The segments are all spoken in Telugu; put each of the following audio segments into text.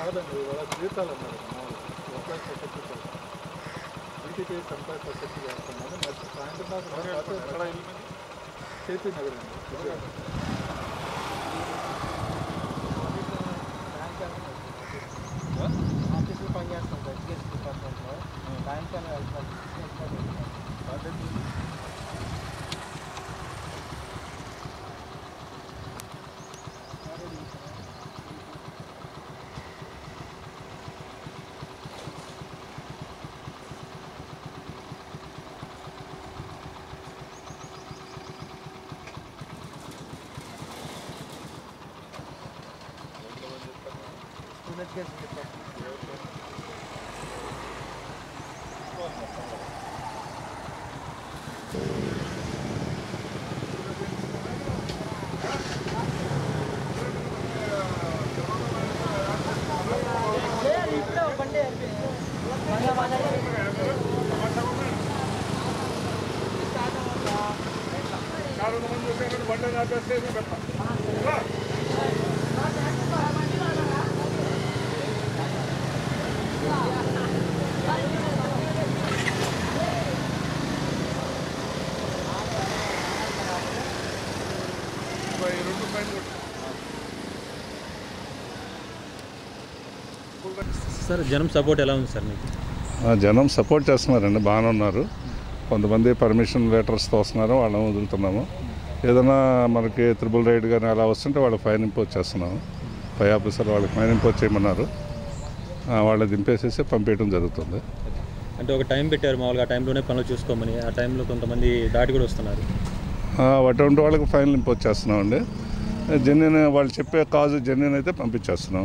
కాదండి ఇవాళ జీతాలు అన్నారు employee society BTPS employee society చేస్తున్నారు నెక్స్ట్ సాయంత్రం దాకా కేపీ నగర్ అండి విజయవాడ. ఆఫీస్లో పనిచేస్తాం సార్ ఎడ్యుకేషన్ డిపార్ట్మెంట్లో సాయంకాలం వెళ్తాం స్కూల్ ఎడ్యుకేషన్ డిపార్ట్మెంట్ సార్ జనం సపోర్ట్ ఎలా ఉంది సార్ మీకు ఆ, జనం సపోర్ట్ చేస్తున్నారండి బాగానే ఉన్నారు కొంతమంది పర్మిషన్ లెటర్స్తో వస్తున్నారు వాళ్ళని వదులుతున్నాము ఏదైనా మనకి త్రిబుల్ రైడ్ కానీ అలా వస్తుంటే వాళ్ళు ఫైన్ ఇంపోజ్ చేస్తున్నాము పై ఆఫీసర్ వాళ్ళకి ఫైన్ ఇంపోజ్ చేయమన్నారు ఆ, వాళ్ళని దింపేసేసి పంపించడం జరుగుతుంది అంటే ఒక టైం పెట్టారు మామూలుగా ఆ టైంలోనే పనులు చూసుకోమని ఆ టైంలో కొంతమంది దాటి కూడా వస్తున్నారు ఆ, అటువంటి వాళ్ళకి ఫైన్ ఇంపోజ్ చేస్తున్నామండి జెన్యున్ వాళ్ళు చెప్పే కాజు జెన్యున్ అయితే పంపించేస్తున్నాం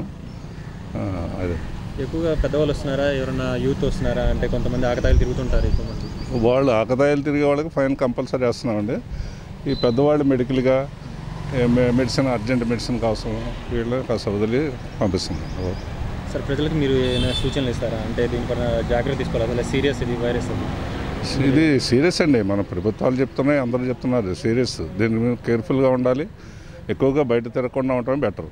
ఆ, అదే ఎక్కువగా పెద్దవాళ్ళు వస్తున్నారా ఎవరైనా యూత్ వస్తున్నారా అంటే కొంతమంది ఆకతాయిలు తిరుగుతుంటారు ఎక్కువ మంది వాళ్ళు ఆకతాయిలు తిరిగే వాళ్ళకి ఫైన్ కంపల్సరీ వేస్తున్నామండి ఈ పెద్దవాళ్ళు మెడికల్గా ఏ మె- మెడిసిన్ అర్జెంట్ మెడిసిన్ కోసం వీళ్ళు కాస్త వదిలి పంపిస్తున్నాం సార్ ప్రజలకు మీరు ఏమైనా సూచనలు ఇస్తారా అంటే దీనిపైన జాగ్రత్త తీసుకోవాలి అసలు సీరియస్ ఇది వైరస్ అది ఇది సీరియస్ అండి మన ప్రభుత్వాలు చెప్తున్నాయి అందరూ చెప్తున్నారు సీరియస్ దీని మీద కేర్ఫుల్గా ఉండాలి ఎక్కువగా బయట తిరగకుండా ఉండటం బెటర్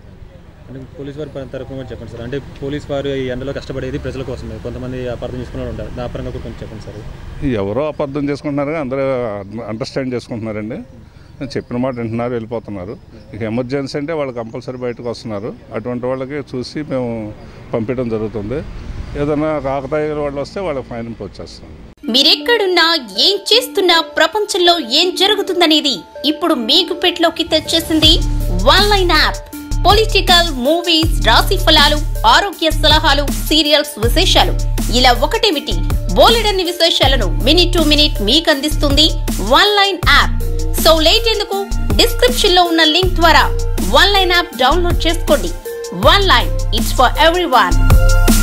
అంటే పోలీస్ వారి పరం- తరపున కూడా చెప్పండి సార్ అంటే పోలీస్ వారు ఈ ఎండలో కష్టపడేది ప్రజల కోసమే కొంతమంది అపార్థం చేసుకునే వాళ్ళు ఉంటారు నా పరంగా కూడా కొంచెం చెప్పండి సార్ ఎవరో అబద్ధం చేసుకుంటున్నారు కానీ అందరూ అండర్స్టాండ్ చేసుకుంటున్నారండి చెప్పిన మాట వింటున్నారు వెళ్ళిపోతున్నారు ఇక ఎమర్జెన్సీ అంటే వాళ్ళు కంపల్సరీ బయటకు వస్తున్నారు అటువంటి వాళ్ళకి చూసి మేము పంపించడం జరుగుతుంది ఏదైనా కాకతాయి వాళ్ళు వస్తే వాళ్ళకి ఫైన్ ఇంపోజ్ చేస్తాం మీరెక్కడున్నా ఏం చేస్తున్నా ప్రపంచంలో ఏం జరుగుతుందనేది ఇప్పుడు మీ గుప్పెట్లోకి తెచ్చేసింది one line app political movies రాశి ఫలాలు ఆరోగ్య సలహాలు సీరియల్స్ విశేషాలు ఇలా ఒకటేమిటి బోలెడన్ని విశేషాలను మినిట్ టు మినిట్ మీకు అందిస్తుంది one line app so late ఎందుకు డిస్క్రిప్షన్ లో ఉన్న లింక్ ద్వారా వన్ లైన్ యాప్ డౌన్లోడ్ చేసుకోండి one line it's for every